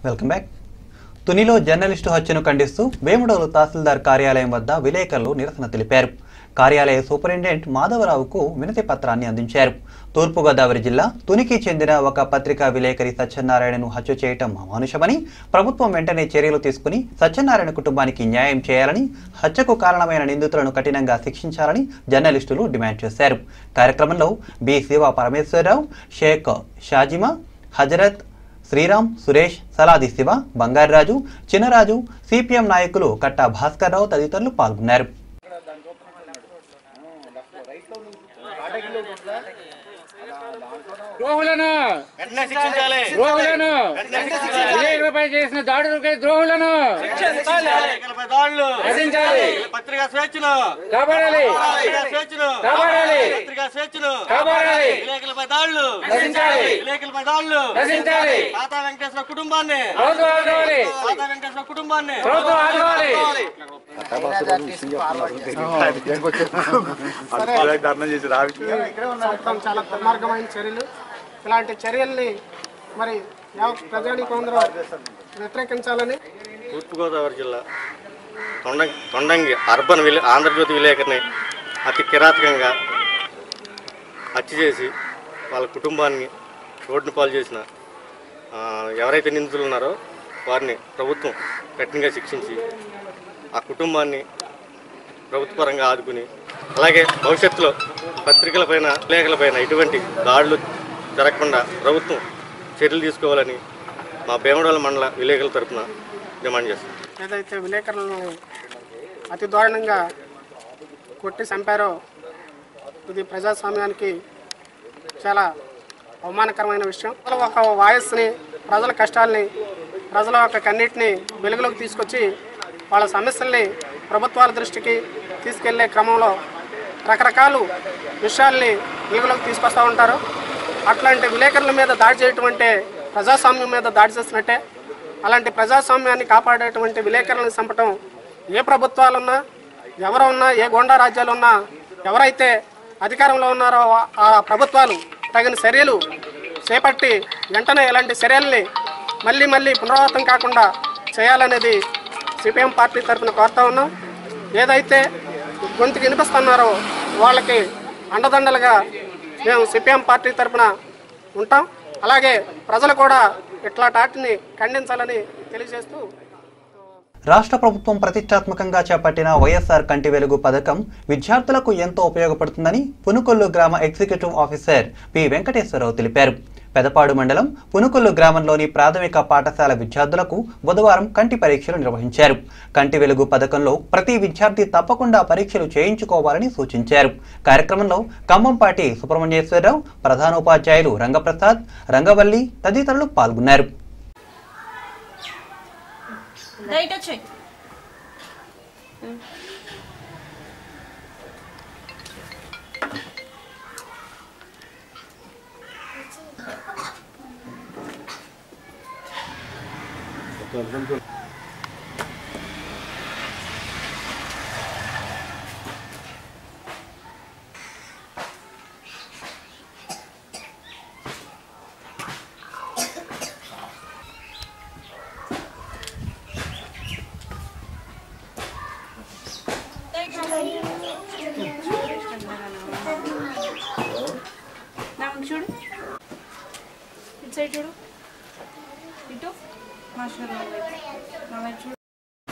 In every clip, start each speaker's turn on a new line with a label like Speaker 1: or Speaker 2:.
Speaker 1: Welcome back తునిలో journalist హత్యను ఖండిస్తూ వేముడోలు తహసీల్దార్ కార్యాలయం వద్ద విలేకరులు నిరసన తెలిపారు కార్యాలయ సూపరింటెండెంట్ మాధవరావుకు వినతి పత్రాన్ని అందించారు తూర్పుగోదావరి జిల్లా తునికి చెందిన ఒక పత్రికా విలేకరి సత్యనారాయణను హత్య చేయటం అమానుషమని ప్రభుత్వం వెంటనే చర్యలు తీసుకుని సత్యనారాయణ కుటుంబానికి న్యాయం చేయాలని హత్యకు కారణమైన నిందితులను కఠినంగా శిక్షించాలని జర్నలిస్టులు డిమాండ్ చేశారు కార్యక్రమంలో బి శివ పరమేశ్వరరావు షేక్ షాజిమా హజరత్ శ్రీరామ్ సురేష్ సలాది శివ బంగారరాజు చిన్నరాజు సిపిఎం నాయకులు కట్టా భాస్కర్రావు తదితరులు పాల్గొన్నారు
Speaker 2: ద్రోహులను
Speaker 3: వెంటనే శిక్షించాలి
Speaker 2: ద్రోహులను విలేకరులపై చేసిన దాడులపై ద్రోహులను
Speaker 3: విలేకరులపై దాడులు
Speaker 2: రక్షించాలి
Speaker 3: పత్రికా స్వేచ్ఛను
Speaker 2: కాపాడాలి
Speaker 3: పత్రికా స్వేచ్ఛను
Speaker 2: కాపాడాలి
Speaker 3: పత్రికా స్వేచ్ఛను
Speaker 2: కాపాడాలి
Speaker 3: విలేకరులపై దాడులు
Speaker 2: రక్షించాలి
Speaker 3: విలేకరులపై దాడులు
Speaker 2: రక్షించాలి
Speaker 3: తాతా వెంకటేశ్వర కుటుంబాన్ని
Speaker 2: ప్రభుత్వం ఆదుకోవాలి
Speaker 3: తాతా వెంకటేశ్వర కుటుంబాన్ని
Speaker 2: ప్రభుత్వం ఆదుకోవాలి
Speaker 4: ప్రభుత్వం చాలా దుర్మార్గమైన చర్యలు ఇలాంటి చర్యల్ని మరి యావత్ ప్రజానీకందరూ వ్యతిరేకించాలని
Speaker 3: తూర్పుగోదావరి జిల్లా తొండంగి తొండంగి అర్బన్ విలే ఆంధ్రజ్యోతి విలేకరిని అతి కిరాతకంగా హత్య చేసి వాళ్ళ కుటుంబాన్ని రోడ్డును పాలు చేసిన ఆ, ఎవరైతే నిందితులు ఉన్నారో వారిని ప్రభుత్వం కఠినంగా శిక్షించి ఆ కుటుంబాన్ని ప్రభుత్వపరంగా ఆదుకుని అలాగే భవిష్యత్తులో పత్రికలపైన లేఖలపైన ఇటువంటి దాడులు జరగకుండా ప్రభుత్వం చర్యలు తీసుకోవాలని మా భీమడోల మండల విలేకరుల తరపున డిమాండ్ చేస్తాం
Speaker 4: ఏదైతే విలేకరులను అతి దారుణంగా కొట్టి చంపారో ఇది ప్రజాస్వామ్యానికి చాలా అవమానకరమైన విషయం ప్రజల ఒక వాయస్ని ప్రజల కష్టాల్ని ప్రజల యొక్క కన్నిటిని వెలుగులోకి తీసుకొచ్చి వాళ్ళ సమస్యల్ని ప్రభుత్వాల దృష్టికి తీసుకెళ్లే క్రమంలో రకరకాల విషయాల్ని వెలుగులోకి తీసుకొస్తూ ఉంటారు అట్లాంటి విలేకరుల మీద దాడి చేయటం అంటే ప్రజాస్వామ్యం మీద దాడి చేసినట్టే అలాంటి ప్రజాస్వామ్యాన్ని కాపాడేటువంటి విలేకరులను చంపటం ఏ ప్రభుత్వాలున్నా ఎవరు ఉన్నా ఏ గోండా రాజ్యాలు ఉన్నా ఎవరైతే అధికారంలో ఉన్నారో ఆ- ఆ ప్రభుత్వాలు తగిన చర్యలు చేపట్టి వెంటనే ఇలాంటి చర్యల్ని మళ్ళీ మళ్ళీ పునరావృతం కాకుండా చేయాలనేది సిపిఎం పార్టీ తరఫున కోరుతా ఉన్నాం ఏదైతే గొంతుకు వినిపిస్తున్నారో వాళ్ళకి అండదండలుగా మేము సిపిఎం పార్టీ తరఫున ఉంటాం అలాగే ప్రజలు కూడా ఇట్లాంటి వాటిని ఖండించాలని తెలియజేస్తూ
Speaker 1: రాష్ట్ర ప్రభుత్వం ప్రతిష్టాత్మకంగా చేపట్టిన వైఎస్ఆర్ కంటి వెలుగు పథకం విద్యార్థులకు ఎంతో ఉపయోగపడుతుందని పునుకొల్లు గ్రామ ఎగ్జిక్యూటివ్ ఆఫీసర్ పి వెంకటేశ్వరరావు తెలిపారు పెదపాడు మండలం పునుకొల్లు గ్రామంలోని ప్రాథమిక పాఠశాల విద్యార్థులకు బుధవారం కంటి పరీక్షలు నిర్వహించారు కంటి వెలుగు పథకంలో ప్రతి విద్యార్థి తప్పకుండా పరీక్షలు చేయించుకోవాలని సూచించారు కార్యక్రమంలో ఖమ్మంపాటి సుబ్రహ్మణ్యేశ్వరరావు ప్రధానోపాధ్యాయులు రంగప్రసాద్ రంగవల్లి తదితరులు పాల్గొన్నారు
Speaker 5: రైట్ వచ్చాయి నాకు చూడు ఇటు సైడ్ చూడు ఇటు మాస్టర్ గారు నా వైపు. నా వైపు చూడు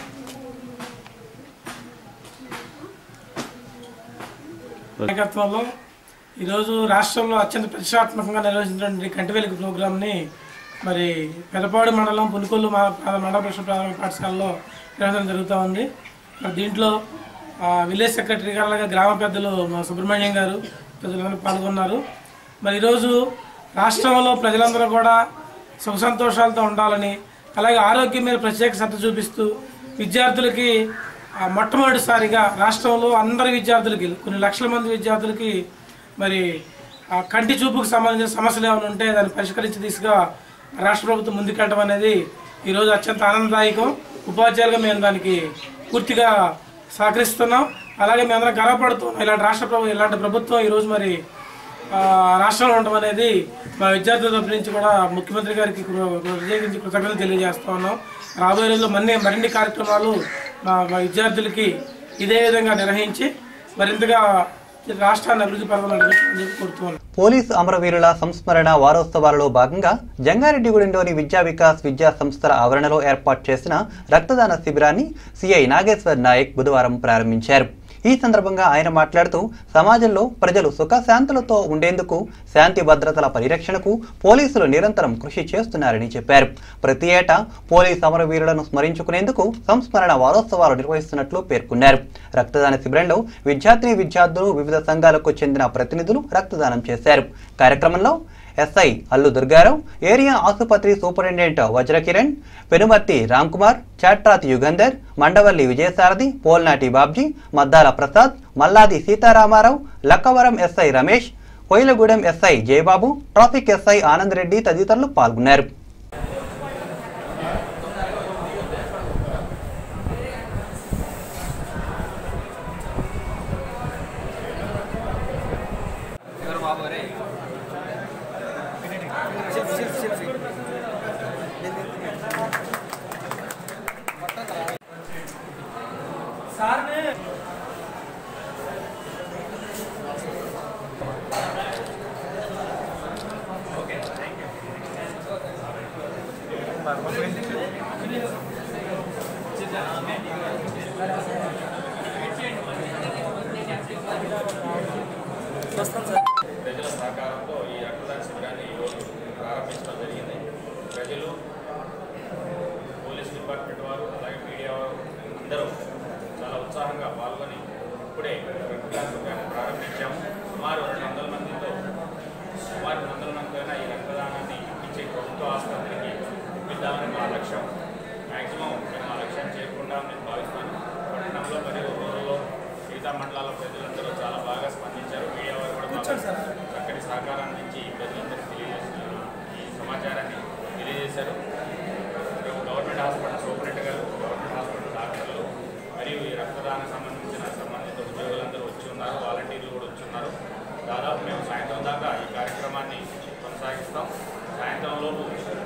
Speaker 6: నాయకత్వంలో ఈరోజు రాష్ట్రంలో అత్యంత ప్రతిష్టాత్మకంగా నిర్వహించినటువంటి కంటి వెలుగు ప్రోగ్రామ్ని మరి పెదపాడు మండలం పులికొల్లు మా ప్రా- మండల పరిషత్ ప్రాథమిక పాఠశాలలో నిర్వహించడం జరుగుతూ ఉంది మరి దీంట్లో ఆ, విలేజ్ సెక్రటరీ గారు అలాగే గ్రామ పెద్దలు మా సుబ్రహ్మణ్యం గారు ప్రజలందరూ పాల్గొన్నారు మరి ఈరోజు రాష్ట్రంలో ప్రజలందరూ కూడా సుఖ సంతోషాలతో ఉండాలని అలాగే ఆరోగ్యం మీద ప్రత్యేక శ్రద్ధ చూపిస్తూ విద్యార్థులకి ఆ, మొట్టమొదటిసారిగా రాష్ట్రంలో అందరి విద్యార్థులకి కొన్ని లక్షల మంది విద్యార్థులకి మరి ఆ కంటి చూపుకు సంబంధించిన సమస్యలు ఏమైనా ఉంటే దాన్ని పరిష్కరించే దిశగా రాష్ట్ర ప్రభుత్వం ముందుకెళ్ళడం అనేది ఈరోజు అత్యంత ఆనందదాయకం ఉపాధ్యాయులుగా మేము దానికి పూర్తిగా సహకరిస్తున్నాం అలాగే మేము అందరం గర్వపడుతున్నాం ఇలాంటి రాష్ట్ర ప్రభుత్వం ఇలాంటి ప్రభుత్వం ఈరోజు మరి ఆ, రాష్ట్రంలో ఉండడం అనేది మా విద్యార్థుల తరపు నుంచి కూడా ముఖ్యమంత్రి గారికి కృ- ప్రత్యేకించి కృతజ్ఞతలు తెలియజేస్తా ఉన్నాం రాబోయే రోజుల్లో మన్ని మరిన్ని కార్యక్రమాలు మా మా విద్యార్థులకి ఇదే విధంగా నిర్వహించి మరింతగా రాష్ట్రాన్ని అభివృద్ధి పథకం నడిపించాలని చెప్పి కోరుతున్నాను
Speaker 1: పోలీసు అమరవీరుల సంస్మరణ వారోత్సవాలలో భాగంగా జంగారెడ్డిగూడెంలోని విద్యా వికాస్ విద్యా సంస్థల ఆవరణలో ఏర్పాటు చేసిన రక్తదాన శిబిరాన్ని సిఐ నాగేశ్వర్ నాయక్ బుధవారం ప్రారంభించారు ఈ సందర్భంగా ఆయన మాట్లాడుతూ సమాజంలో ప్రజలు సుఖశాంతులతో ఉండేందుకు శాంతి భద్రతల పరిరక్షణకు పోలీసులు నిరంతరం కృషి చేస్తున్నారని చెప్పారు ప్రతి ఏటా పోలీసు అమరవీరులను స్మరించుకునేందుకు సంస్మరణ వారోత్సవాలు నిర్వహిస్తున్నట్లు పేర్కొన్నారు రక్తదాన శిబిరంలో విద్యార్థిని విద్యార్థులు వివిధ సంఘాలకు చెందిన ప్రతినిధులు రక్తదానం చేశారు కార్యక్రమంలో ఎస్ఐ అల్లు దుర్గారావు ఏరియా ఆసుపత్రి superintendent Vajrakiran Penumarthi Ramkumar Chatrathi Yugandhar Mandavalli Vijayasarathi Polnati Babji Maddala Prasad Malladi Sitarama Rao Lakkavaram SI Ramesh Koilagudem SI Jayababu traffic SI Anand Reddy తదితరులు పాల్గొన్నారు
Speaker 7: ప్రజల సహకారంతో ఈ రక్తదాన శిబిరాన్ని ఈరోజు ప్రారంభించడం జరిగింది ప్రజలు పోలీస్ డిపార్ట్మెంట్ వారు అలాగే మీడియా వారు అందరూ చాలా ఉత్సాహంగా పాల్గొని ఇప్పుడే రక్తదాన శిబిరాన్ని ప్రారంభించాము సుమారు రెండు వందల మందితో సుమారు రెండు వందల మందితో ఈ రక్తదానాన్ని ఇచ్చే ప్రభుత్వ ఆసుపత్రికి ఇద్దామని మా లక్ష్యం మ్యాక్సిమం మేము మా లక్ష్యాన్ని చేరుకుంటామని భావిస్తాను పట్టణంలో మరియు ఊళ్ళలో మిగతా మండలాల ప్రజలందరూ చాలా బాగా స్పందించారు మీడియా వారు కూడా మాకు చక్కటి సహకారం అందించి ప్రజలందరికీ తెలియజేసిన ఈ సమాచారాన్ని తెలియజేశారు రేపు గవర్నమెంట్ హాస్పిటల్ సూపరింటెండెంట్ గారు గవర్నమెంట్ హాస్పిటల్ డాక్టర్లు మరియు ఈ రక్తదానం సంబంధించిన సంబంధిత ఉద్యోగులందరూ వచ్చి ఉన్నారు వాలంటీర్లు కూడా వచ్చి ఉన్నారు దాదాపు మేము సాయంత్రం దాకా ఈ కార్యక్రమాన్ని కొనసాగిస్తాం సాయంత్రం లోపు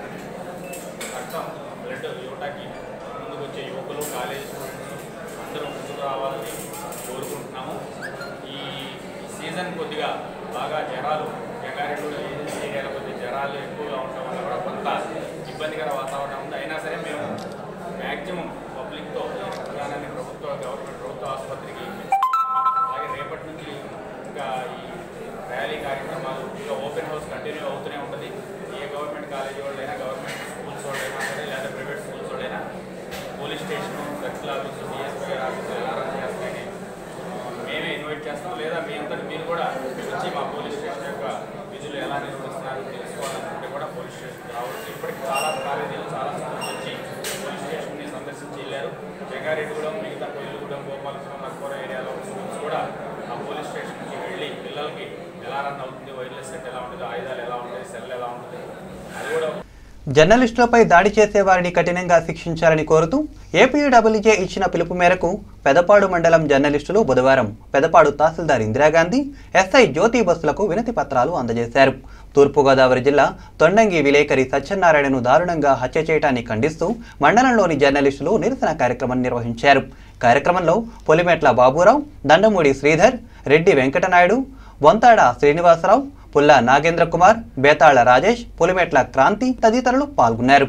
Speaker 7: రక్తం బ్లడ్ ఇవ్వటానికి ముందుకు వచ్చే యువకులు కాలేజీ స్టూడెంట్స్ అందరూ ముందుకు రావాలని కోరుకుంటున్నాము ఈ సీజన్ కొద్దిగా బాగా జ్వరాలు జంగారెడ్డి ఏరియాలో కొద్దిగా జ్వరాలు ఎక్కువగా ఉండటం వల్ల కూడా కొంత ఇబ్బందికర వాతావరణం ఉంది అయినా సరే మేము మ్యాక్సిమం పబ్లిక్తో ఈ రక్తదానాన్ని ప్రభుత్వ గవర్నమెంట్ ప్రభుత్వ ఆసుపత్రికి అలాగే రేపటి నుంచి ఇంకా ఈ ర్యాలీ కార్యక్రమాలు ఇంకా ఓపెన్ హౌస్ కంటిన్యూ అవుతూనే ఉంటుంది ఏ గవర్నమెంట్ కాలేజీ వాళ్ళైనా గవర్నమెంట్ స్కూల్స్ వాళ్ళైనా సరే లేదా ప్రైవేట్ స్కూల్స్ వాళ్ళైనా police station circle office DSP గారి ఆఫీస్ ఎల్ఆర్ఎం చేస్తాయని మేమే ఇన్వైట్ చేస్తాం లేదా మీ అంతటి మీరు కూడా వచ్చి మా పోలీస్ స్టేషన్ యొక్క విధులు ఎలా నిర్వహిస్తున్నారు తెలుసుకోవాలనుకుంటే కూడా పోలీస్ స్టేషన్ రావచ్చు ఇప్పటికి చాలా కాలేజీలు చాలా స్కూల్స్ వచ్చి పోలీస్ స్టేషన్ని సందర్శించి వెళ్ళారు జంగారెడ్డిగూడెం మిగతా కొయ్యలగూడెం గోపాలపురం నక్కూర ఏరియాలో స్కూల్స్ కూడా ఆ పోలీస్ స్టేషన్కి వెళ్ళి పిల్లలకి ఎలా రన్ అవుతుంది వైర్లెస్ సెట్ ఎలా ఉంటుంది ఆయుధాలు ఎలా ఉంటాయి సెల్ ఎలా ఉంటుంది అది కూడా
Speaker 1: జర్నలిస్టులపై దాడి చేసే వారిని కఠినంగా శిక్షించాలని కోరుతూ ఏపీడబ్ల్యూజే ఇచ్చిన పిలుపు మేరకు పెదపాడు మండలం జర్నలిస్టులు బుధవారం పెదపాడు తహసీల్దార్ ఇందిరాగాంధీ ఎస్ఐ జ్యోతి బస్సులకు వినతి పత్రాలు అందజేశారు తూర్పుగోదావరి జిల్లా తొండంగి విలేకరి సత్యనారాయణను దారుణంగా హత్య చేయడాన్ని ఖండిస్తూ మండలంలోని జర్నలిస్టులు నిరసన కార్యక్రమం నిర్వహించారు కార్యక్రమంలో పొలిమెట్ల బాబురావు దండమూడి శ్రీధర్ రెడ్డి వెంకటనాయుడు బొంతాడ శ్రీనివాసరావు పుల్లా నాగేంద్ర కుమార్ బేతాళ రాజేష్ పులిమెట్ల క్రాంతి తదితరులు పాల్గొన్నారు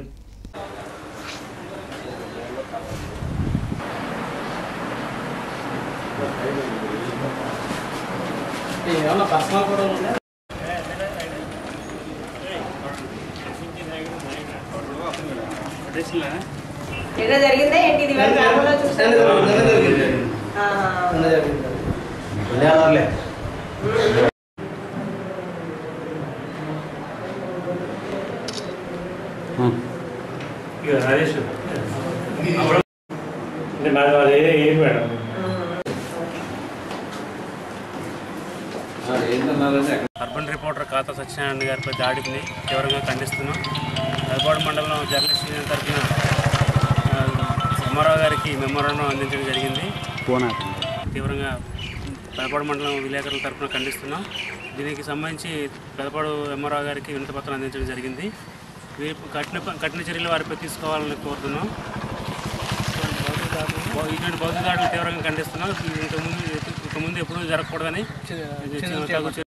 Speaker 8: ఎక్కడ జరిగిందా ఏంటి ఇది ఇవాళ పేపర్లో చూసాను ఆహా.
Speaker 9: ఇక రాజేష్ అంటే నాకు అది ఏంటి మేడం
Speaker 10: అర్బన్ రిపోర్టర్ ఖాతా సత్యనారాయణ గారిపై దాడిని తీవ్రంగా ఖండిస్తున్నాం పెదపాడు మండలం జర్నలిస్ట్ యూనియన్ తరఫున ఎంఆర్ఓ గారికి మెమోరాండం అందించడం జరిగింది తీవ్రంగా పెదపాడు మండలం విలేకరుల తరఫున ఖండిస్తున్నాం దీనికి సంబంధించి పెదపాడు ఎంఆర్ఓ గారికి వినతి పత్రం అందించడం జరిగింది వీరి కఠిన కఠిన చర్యలు వారిపై తీసుకోవాలని కోరుతున్నాం ఇటువంటి బౌద్ధ దాడులు తీవ్రంగా ఖండిస్తున్నాం ఇంతకుముందు ఇంతకుముందు ఎప్పుడూ జరగకూడదని తగు చర్య-